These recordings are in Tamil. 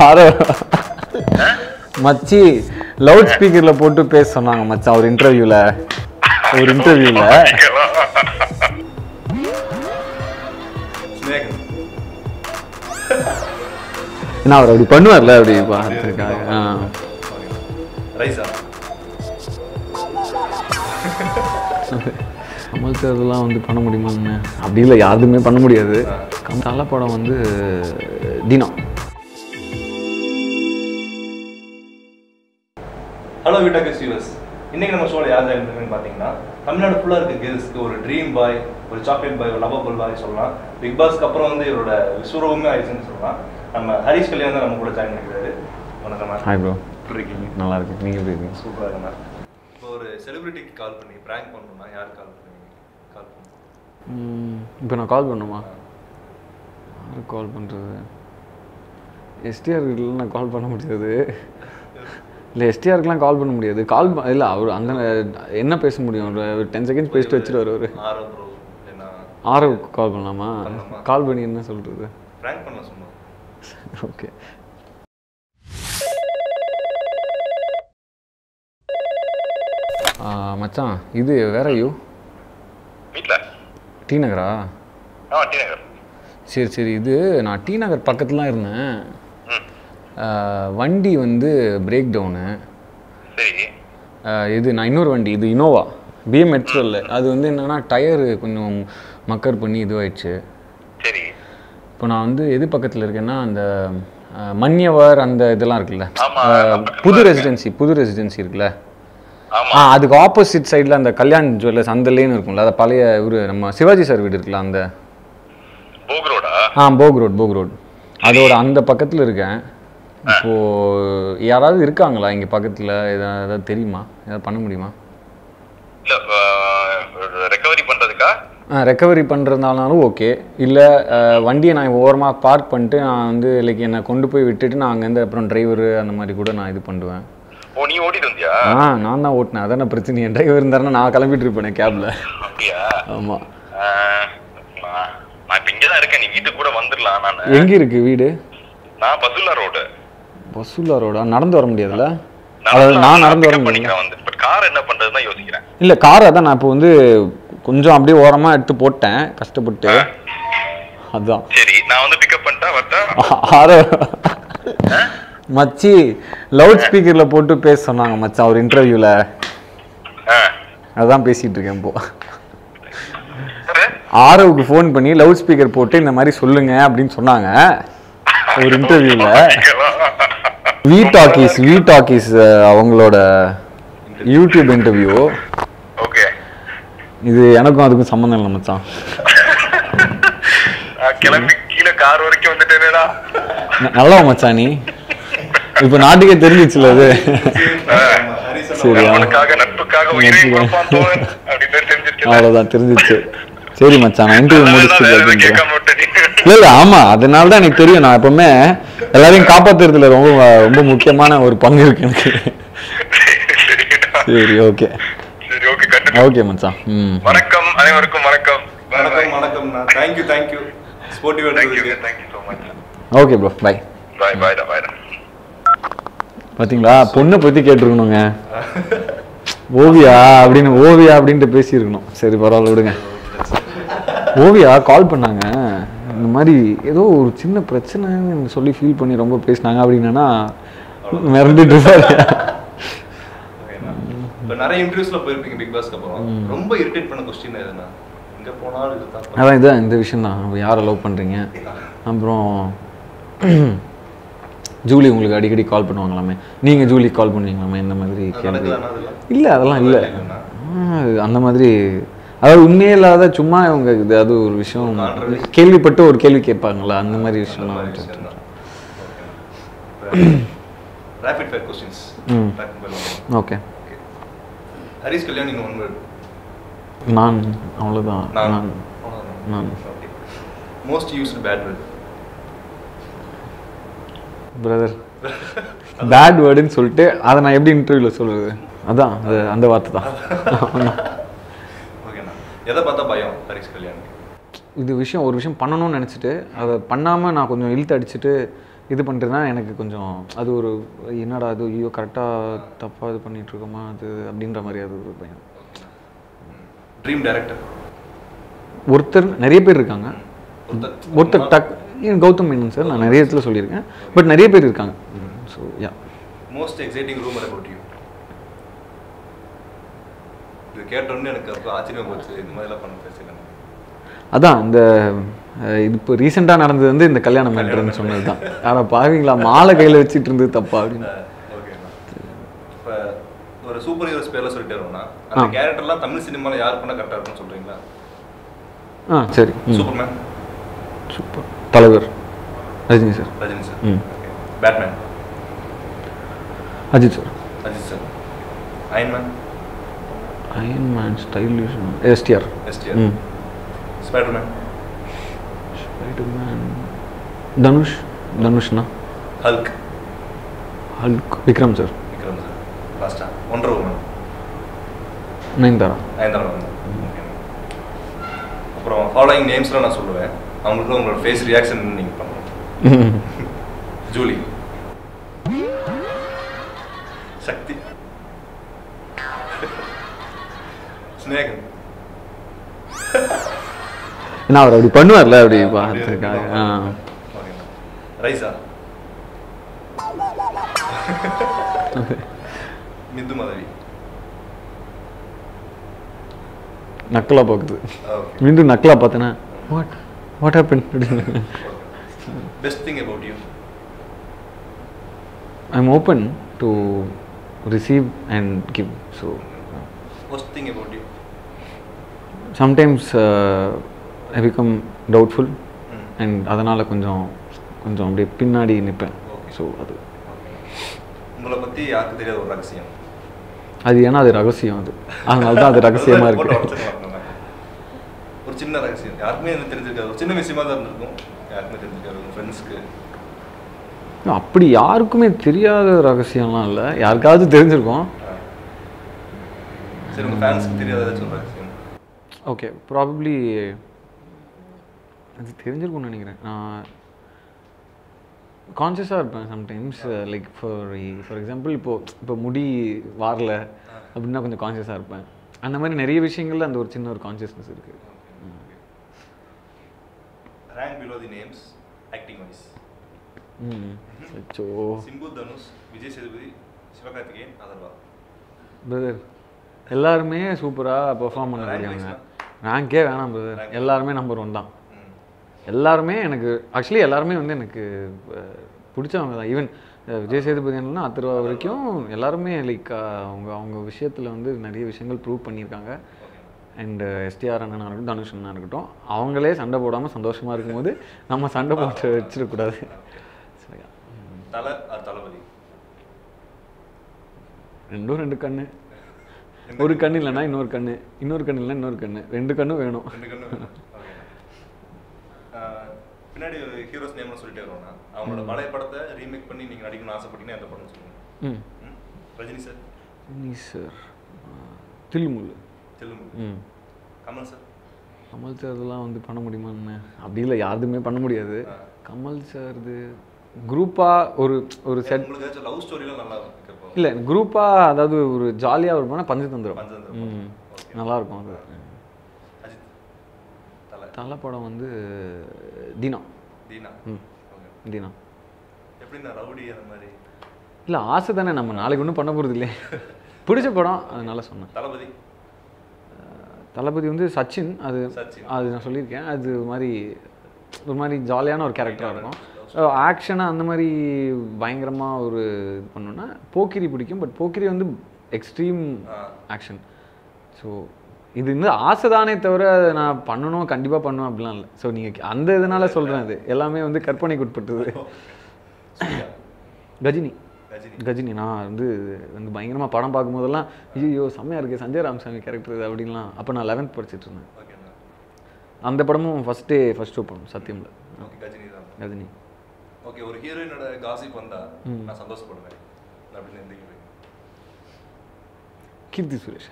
ஆரோ மச்சி லவுட் ஸ்பீக்கர்ல போட்டு பேச சொன்னாங்க மச்சான் ஒரு இன்டர்வியூல ஒரு இன்டர்வியூல நான் அவர் அப்படி பண்ணுவார்ல அப்படி பார்த்துருக்காங்க ஆ ரைஸா கமல் சார் இதெல்லாம் வந்து பண்ண முடியுமாங்க அப்படி இல்லை யாருமே பண்ண முடியாது கம் நல்ல படம் வந்து டினோ ஹலோ வீட்டாக்கு சிவஸ் இன்னைக்கு நம்ம ஷோல யார் ஜாயின் பண்ணுறேன்னு பார்த்தீங்கன்னா தமிழ்நாடு ஃபுல்லாக இருக்க கேர்ள்ஸ்க்கு ஒரு ட்ரீம் பாய் ஒரு சாக்லேட் பாய் ஒரு லவபிள் பாய் சொல்லலாம் பிக் பாஸ்க்கு அப்புறம் வந்து இவரோட விஸ்வரூபமே ஆயிடுச்சுன்னு சொல்லலாம் நம்ம ஹரிஷ் கல்யாணம் தான் நம்ம கூட ஜாயின் பண்ணிக்கிறாரு வணக்கம் மேம் ஹாய் ப்ரோ எப்படி இருக்கீங்க நல்லா இருக்கு நீங்கள் எப்படி இருக்கீங்க சூப்பராக இருக்கு மேம் இப்போ ஒரு செலிபிரிட்டிக்கு கால் பண்ணி ப்ராங்க் பண்ணணும்னா யார் கால் பண்ணுவீங்க கால் பண்ணுங்க இப்போ நான் கால் பண்ணுமா யாருக்கு கால் பண்ணுறது எஸ்டிஆர் நான் கால் பண்ண முடியாது இல்லை எஸ்டிஆருக்குலாம் கால் பண்ண முடியாது கால் இல்லை அவர் அந்த என்ன பேச முடியும் ஒரு டென் செகண்ட்ஸ் பேசிட்டு வச்சுருவார் அவர் ஆரோ ப்ரோ இல்லைன்னா ஆரவுக்கு கால் பண்ணலாமா பண்ணலாமா? கால் பண்ணி என்ன சொல்கிறது ப்ராங்க் பண்ண சொன்னோம் ஓகே மச்சான் இது வேற யூ வீட்டில் டி நகரா ஆ டி நகர் சரி சரி இது நான் டி நகர் பக்கத்துல தான் இருந்தேன் ம் ஆ, வண்டி வந்து பிரேக் டவுனு சரி இது நான் இன்னொரு வண்டி இது இனோவா பிஎம் எட்ரோல் அது வந்து என்னன்னா டயரு கொஞ்சம் மக்கர் பண்ணி இதுவாயிடுச்சு சரி இப்போ நான் வந்து எது பக்கத்தில் இருக்கேன்னா அந்த ஆ, மன்யவர் அந்த இதெல்லாம் இருக்குல்ல ஆமா, ஆ, நான் பக்கத்துல புது ரெசிடென்சி புது ரெசிடென்சி இருக்குல்ல ஆமா ஆ அதுக்கு ஆப்போசிட் சைடில் அந்த கல்யாண் ஜுவல்லர்ஸ் அந்த லேன் இருக்கும்ல அது பழைய இவரு நம்ம சிவாஜி சார் வீடு இருக்குல்ல அந்த போக் ரோடா ஆ போக் ரோட் போக் ரோட் அதோட அந்த பக்கத்தில் இருக்கேன் இப்போது யாராவது இருக்காங்களா இங்கே பக்கத்தில் ஏதாவது ஏதாவது தெரியுமா ஏதாவது பண்ண முடியுமா இல்ல ரெக்கவரி பண்றதுக்கா ரெக்கவரி பண்ணுறதுனாலும் ஓகே இல்லை வண்டியை நான் ஓரமாக பார்க் பண்ணிட்டு நான் வந்து லைக் என்னை கொண்டு போய் விட்டுட்டு நான் அங்கேருந்து அப்புறம் டிரைவரு அந்த மாதிரி கூட நான் இது பண்ணுவேன் ஓ நீ ஓட்டிட்டு வந்தியா ஆ நான் தான் ஓட்டினேன் அதான பிரச்சனை என் டிரைவர் இருந்தாருன்னா நான் கிளம்பிட்டு இருப்பேன் கேபில் அப்படியா ஆமாம் ஆ, நான் நான் இப்ப இங்கே தான் இருக்கேன் நீ வீட்டுக்கு கூட வந்துடலாம் நான் எங்கே இருக்குது வீடு நான் பசுல்லா ரோடு பசுல்லா ரோடா நடந்து வர முடியாதுல்ல அதாவது நான் நடந்து வர முடியும் பண்ணிக்கிறேன் வந்து பட் கார் என்ன பண்றதுன்னு தான் யோசிக்கிறேன் இல்லை காரை தான் நான் இப்போ வந்து கொஞ்சம் அப்படியே ஓரமாக எடுத்து போட்டேன் கஷ்டப்பட்டு அதான் சரி நான் வந்து பிக்கப் பண்ணிட்டா வரட்டா ஆரோ மச்சி லவுட் ஸ்பீக்கரில் போட்டு பேச சொன்னாங்க மச்சான் ஒரு இன்டர்வியூவில் ஆ அதான் பேசிகிட்டு இருக்கேன் இப்போ சரி. ஆரோவுக்கு ஃபோன் பண்ணி லவுட் ஸ்பீக்கர் போட்டு இந்த மாதிரி சொல்லுங்க அப்படின்னு சொன்னாங்க ஒரு இன்டர்வியூவில் வி டாக்கீஸ் வி டாக்கீஸ் அவங்களோட யூடியூப் இன்டர்வியூ ஓகே இது எனக்கும் அதுக்கும் சம்மந்தம் இல்லை மச்சான் நான் கிளம்பி கீழே கார் வரைக்கும் வந்துட்டேனேடா ந- நல்லா மச்சான் நீ இப்போ நாட்டுக்கே தெரிஞ்சிச்சுல அது ஹரிஷ் சரி உனக்காக நட்புக்காக உயிரை கொடுப்பான் தோழன் அப்படின்னு தெரிஞ்சிருச்சு அவ்வளோதான் தெரிஞ்சிச்சு சரி மச்சான் நான் இன்டர்வியூ முடிச்சுட்டு வேற எதுவும் அப்படின்றேன். கேட்காம விட்டேன் இல்ல இல்ல ஆமா அதனால தான் எனக்கு தெரியும் நான் எப்பவுமே எல்லாரையும் காப்பாத்துறதுல ரொம்ப ரொம்ப முக்கியமான ஒரு பங்கு இருக்கு எனக்கு சரி ஓகே சரி ஓகே கண்டிப்பா ஓகே மச்சான் ம் வணக்கம் அனைவருக்கும் வணக்கம் வணக்கம் வணக்கம்ண்ணா தேங்க்யூ தேங்க்யூ ஸ்போர்ட்டிவ் தேங்க்யூ எடுத்ததுக்கு thank you so much okay bro bye bye பாய்டா பாய்டா பாத்தீங்களா பொண்ணை பத்தி கேட்டிருக்கணுங்க ஓவியா அப்படின்னு ஓவியா அப்படின்ட்டு பேசியிருக்கணும் சரி பரவாயில்ல விடுங்க ஓவியா கால் பண்ணாங்க இந்த மாதிரி ஏதோ ஒரு சின்ன பிரச்சனைன்னு சொல்லி ஃபீல் பண்ணி ரொம்ப பேசினாங்க அப்படின்னா மிரண்டுட்டு இருப்பாரு இப்போ நிறைய இன்டர்வியூஸ்ல போயிருப்பீங்க பிக் பாஸ்க்கு அப்புறம் ரொம்ப இரிட்டேட் பண்ண கொஸ்டின் எதுனா எங்க போனாலும் இதுதான் அதான் இதான் இந்த விஷயம் தான் யாரை லவ் பண்ணுறீங்க அப்புறம் ஜூலி உங்களுக்கு அடிக்கடி கால் பண்ணுவாங்களாமே நீங்கள் ஜூலி கால் பண்ணுவீங்களாமே இந்த மாதிரி கேள்வி நடக்குதாண்ணா அதெல்லாம் இல்லை அதெல்லாம் இல்லை இல்லைண்ணா. அந்த மாதிரி அதாவது உண்மையே இல்லாத சும்மா இவங்க இது அது ஒரு விஷயம் Controversy. கேள்விப்பட்டு ஒரு கேள்வி கேட்பாங்களா அந்த மாதிரி விஷயம்லாம் மாதிரி வந்துட்டு விஷயம் தான். Rapid fire questions hmm. Okay Harish Kalyan in one word நான் அவ்வளோதான் நான் நான் நான் most used bad word brother bad வேர்டுன்னு சொல்லிட்டு அதை நான் எப்படி இன்டர்வியூவில் சொல்கிறது அதான் அது அந்த வார்த்தை தான் ஓகேண்ணா எதை பார்த்தா பயம் ஹரிஷ் கல்யாண் இது விஷயம் ஒரு விஷயம் பண்ணணும்னு நினச்சிட்டு அதை பண்ணாமல் நான் கொஞ்சம் இழுத்து அடிச்சுட்டு இது பண்ணிட்டுனா எனக்கு கொஞ்சம் அது ஒரு என்னடா அது ஐயோ கரெக்டாக தப்பாக இது பண்ணிட்டு இருக்கோமா அது அப்படின்ற மாதிரி அது ஒரு பயம் ட்ரீம் டைரக்டர் ஒருத்தர் நிறைய பேர் இருக்காங்க ஒருத்தர் ஒருத்தர் டக் ஏன் கௌதம் மேனன் சார் நான் நிறைய இடத்துல சொல்லியிருக்கேன் பட் நிறைய பேர் இருக்காங்க so yeah most exciting rumour about you இது கேட்டோன்னு எனக்கு அப்போ ஆச்சரியம் போச்சு இந்த மாதிரிலாம் பண்ண பேசல அதான் இந்த அஹ், இது இப்போ ரீசெண்டாக நடந்தது வந்து இந்த கல்யாணம் மேட்ருன்னு சொன்னது தான் ஆனால் பாவீங்களா மாலை கையில் வச்சுட்டு இருந்தது தப்பா அப்படின்னு ஓகே இப்போ ஒரு சூப்பர் ஹீரோஸ் பேர்ல சொல்லிட்டு வரோம்னா அந்த கேரக்டர்லாம் தமிழ் சினிமாவில் யார் பண்ணால் கரெக்டாக இருக்கும்னு சொல்றீங்களா ஆ சரி ம் சூப்பர்மேன் சூப்பர் தலைவர் Rajini sir Rajini sir hmm. Batman Ajith sir Ajith sir Iron Man iron man stylish STR STR hmm Spiderman Spiderman Dhanush தனுஷ்னா Hulk Hulk Vikram sir Vikram sir லாஸ்டா ஒன்றரை உமன் நயன்தாரா நயன்தாரா வந்து Okay. அப்புறம் ஃபாலோயிங் நேம்ஸ்லாம் நான் சொல்லுவேன் அவங்களுக்கு உங்களோட ஃபேஸ் ரியாக்ஷன் நீங்கள் பண்ணணும் ஜூலி சக்தி ஸ்னேகன் நான் அவர் அப்படி பண்ணுவார்ல அப்படி பார்த்துருக்காங்க ஆ Okay. ரைசா மிந்து மாதவி நக்கலா பார்க்குது ஓகே மீண்டும் நக்கலா பார்த்தேன்னா வாட் வாட் ஹேப்பன் அப்படின்னு best thing about you I am open to receive and give so worst thing about you sometimes I become doubtful hmm. And அதனால் கொஞ்சம் கொஞ்சம் அப்படியே பின்னாடி நிற்பேன் Okay. ஸோ அது உங்களை பத்தி யாருக்கு தெரியாத ஒரு ரகசியம் அது ஏன்னா அது ரகசியம் அது அதனால தான் அது ரகசியமாக போட்டு இருக்கு உடைச்சிடலாம் நம்ம. ஒரு சின்ன ரகசியம் யாருக்குமே எனக்கு தெரிஞ்சிருக்காது ஒரு சின்ன விஷயமா தான் இருந்திருக்கும் யாருக்குமே தெரிஞ்சிருக்காது உங்க ஃப்ரெண்ட்ஸ்க்கு அப்படி யாருக்குமே தெரியாத ரகசியம்லாம் இல்லை யாருக்காவது தெரிஞ்சிருக்கும் சரி உங்க ஃபேன்ஸ்க்கு தெரியாத ஏதாச்சும் ஒரு ரகசியம் ஓகே ப்ராபப்ளி அது தெரிஞ்சிருக்கும்னு நினைக்கிறேன் நான் கான்சியஸாக இருப்பேன் sometimes like for for example இப்போது இப்போ முடி வாரல அப்படின்னா கொஞ்சம் கான்சியஸாக இருப்பேன் அந்த மாதிரி நிறைய விஷயங்கள்ல அந்த ஒரு சின்ன ஒரு கான்சியஸ்னஸ் இருக்குது rank below the names acting wise hmm அச்சோ சிம்பு தனுஷ் விஜய் சேதுபதி சிவகார்த்திகேயன் அதர்வா பிரதர் எல்லாருமே சூப்பராக பெர்ஃபார்ம் பண்ணக்கூடியவங்க ரேங்கே வேணாம் பிரதர் எல்லாருமே நம்பர் ஒன் தான் ம். எல்லாருமே எனக்கு ஆக்சுவலி எல்லாருமே வந்து எனக்கு அஹ், பிடிச்சவங்க தான் ஈவன் விஜய் சேதுபதினா அத்திருவா வரைக்கும் எல்லாருமே லைக் அவங்க அவங்க விஷயத்தில் வந்து நிறைய விஷயங்கள் ப்ரூவ் பண்ணியிருக்காங்க அண்ட் எஸ்டிஆர் அண்ணனா இருக்கட்டும் தனுஷ் அண்ணா இருக்கட்டும் அவங்களே சண்டை போடாமல் சந்தோஷமாக இருக்கும்போது நம்ம சண்டை போட்டு வச்சிடக்கூடாது சரியா தலை ஆர் தளபதி ரெண்டும் ரெண்டு கண்ணு ஒரு கண்ணு இல்லைன்னா இன்னொரு கண்ணு இன்னொரு கண்ணு இல்லைன்னா இன்னொரு கண்ணு ரெண்டு கண்ணும் வேணும் ரெண்டு கண்ணு வேணும். Okay. ஆஹ், பின்னாடி ஹீரோஸ் நேம்னு சொல்லிட்டே வருவோம்னா அவங்களோட பழைய படத்தை ரீமேக் பண்ணி நீங்க நடிக்கணும்னு ஆசைப்பட்டீங்கன்னா எந்த படம்னு சொல்லுங்க ம் ம்? ரஜினி சார் நீ சார் தில்முல் செல்லுமுல் hmm Kamal sir Kamal sir இதெல்லாம் வந்து பண்ண முடியுமான்னு அப்படி இல்லை யாருதுமே பண்ண முடியாது ஆ. கமல் சார்து குரூப்பாக ஒரு ஒரு செட் உங்களுக்கு ஏதாச்சும் லவ் ஸ்டோரிலாம் நல்லா இருக்கும் கேட்போம் இல்லை குரூப்பாக அதாவது ஒரு ஜாலியாக ஒரு போனால் பஞ்சதந்திரம் பஞ்சதந்திரம். ம் Okay. நல்லாயிருக்கும் அது அஜித் தலை தலை படம் வந்து தீனா தீனா ம் Okay. தீனா எப்படின்னா ரவுடி அந்த மாதிரி இல்லை ஆசை தானே நம்ம நாளைக்கு ஒன்றும் பண்ண போகிறது இல்லையே பிடிச்ச படம் அதனால சொன்னேன் தளபதி தளபதி வந்து சச்சின் அது சச்சின். அது நான் சொல்லியிருக்கேன் அது ஒரு மாதிரி ஒரு மாதிரி ஜாலியான ஒரு கேரக்டராக இருக்கும் ஆக்ஷனாக அந்த மாதிரி பயங்கரமாக ஒரு இது பண்ணோன்னா போக்கிரி பிடிக்கும் பட் போக்கிரி வந்து எக்ஸ்ட்ரீம் ஆ. ஆக்ஷன் ஸோ இது வந்து ஆசை தானே தவிர அதை நான் பண்ணணும் கண்டிப்பாக பண்ணுவேன் அப்படிலாம் இல்லை ஸோ நீங்கள் அந்த இதனால சொல்கிறேன் அது எல்லாமே வந்து கற்பனைக்கு உட்பட்டது சூர்யா கஜினி ரஜினி கஜினி நான் வந்து வந்து பயங்கரமாக படம் பார்க்கும்போதெல்லாம் ஐயோ செம்மையாக இருக்குது சஞ்சய் ராமசாமி கேரக்டர் இது அப்படின்லாம் அப்போ நான் லெவன்த் படிச்சிட்டு இருந்தேன் ஓகேண்ணா அந்த படமும் ஃபஸ்ட்டே ஃபர்ஸ்ட் ஷோ படம் சத்தியமில் ஓகே கஜினி தான் கஜினி ஓகே ஒரு ஹீரோயினோட காசிப் வந்தா நான் சந்தோஷப்படுவேன் அப்படின்னு எந்த ஹீரோயின் கீர்த்தி சுரேஷ்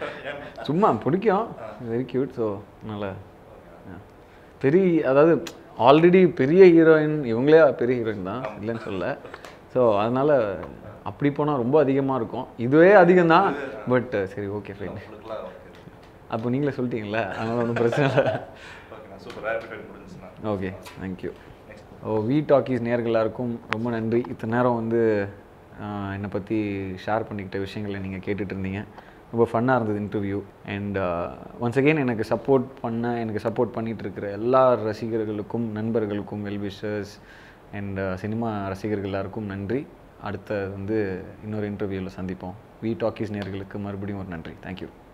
சும்மா பிடிக்கும் வெரி கியூட் ஸோ நல்ல பெரிய அதாவது ஆல்ரெடி பெரிய ஹீரோயின் இவங்களே பெரிய ஹீரோயின் தான் இல்லைன்னு சொல்ல ஸோ அதனால் அப்படி போனால் ரொம்ப அதிகமாக இருக்கும் இதுவே அதிகம் தான் பட் சரி ஓகே ஃபைன் உங்களுக்குலாம் ஓகே அப்போ நீங்களே சொல்லிட்டீங்களே அதனால் ஒன்றும் பிரச்சனை இல்லை ஓகே சூப்பர் ரேபிட் ஃபயர் முடிஞ்சுச்சுண்ணா okay thank you next O V talkies நேர்கள் எல்லாருக்கும் ரொம்ப நன்றி இத்தனை நேரம் வந்து ஆஹ், என்னை பற்றி ஷேர் பண்ணிக்கிட்ட விஷயங்களை நீங்கள் கேட்டுட்டு இருந்தீங்க ரொம்ப ஃபன்னாக இருந்தது இன்டர்வியூ அண்ட் ஒன்ஸ் அகெயின் எனக்கு சப்போர்ட் பண்ண எனக்கு சப்போர்ட் பண்ணிட்டு இருக்கிற எல்லா ரசிகர்களுக்கும் நண்பர்களுக்கும் வெல்விஷர்ஸ் அண்ட் சினிமா ரசிகர்கள் எல்லாருக்கும் நன்றி அடுத்த வந்து இன்னொரு இன்டர்வியூவில் சந்திப்போம் வி டாக்கீஸ் நேர்களுக்கு மறுபடியும் ஒரு நன்றி தேங்க்யூ